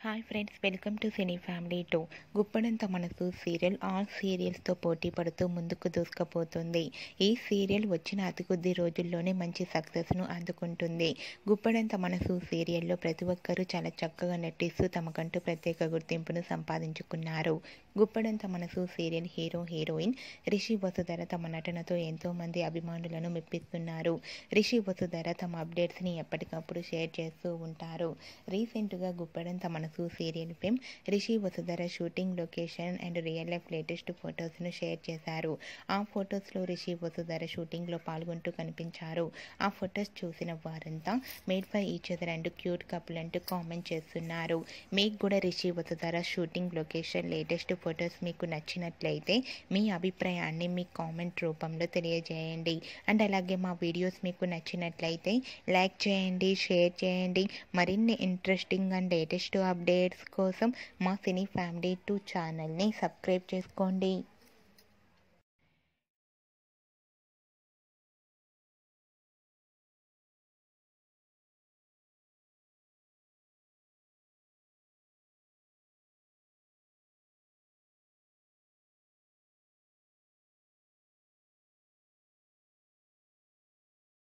hi friends welcome to cine family two Guppedantha Manasu serial all సీరియల్స్తో పోటీ పడుతూ ముందుకు దూసుకుపోతుంది ఈ సీరియల్ వచ్చిన అతి కొద్ది రోజుల్లోనే మంచి సక్సెస్ను అందుకుంటుంది గుప్పడంత మనసు సీరియల్లో ప్రతి ఒక్కరూ చాలా చక్కగా నటిస్తూ తమకంటూ ప్రత్యేక గుర్తింపును సంపాదించుకున్నారు Guppedantha Manasu serial hero heroine Rishi Vasudhara తమ నటనతో ఎంతోమంది అభిమానులను మెప్పిస్తున్నారు రిషి వసుధర తమ అప్డేట్స్ని ఎప్పటికప్పుడు షేర్ చేస్తూ ఉంటారు రీసెంట్గా Guppedantha Manasu serial fame Rishi Vasudhara shooting location and real life latest ఫొటోస్ను షేర్ చేశారు ఆ ఫొటోస్లో రిషి వసుధర షూటింగ్లో పాల్గొంటూ కనిపించారు ఆ ఫొటోస్ చూసిన వారంతా made for each other and cute couple అంటూ కామెంట్ చేస్తున్నారు మీకు కూడా Rishi Vasudhara shooting location latest photos మీకు నచ్చినట్లయితే మీ అభిప్రాయాన్ని మీ కామెంట్ రూపంలో తెలియజేయండి అండ్ అలాగే మా వీడియోస్ మీకు నచ్చినట్లయితే లైక్ చేయండి షేర్ చేయండి మరిన్ని ఇంట్రెస్టింగ్ అండ్ లేటెస్ట్ అప్డేట్స్ కోసం మా సినీ ఫ్యామిలీ టూ ఛానల్ని సబ్స్క్రైబ్ చేసుకోండి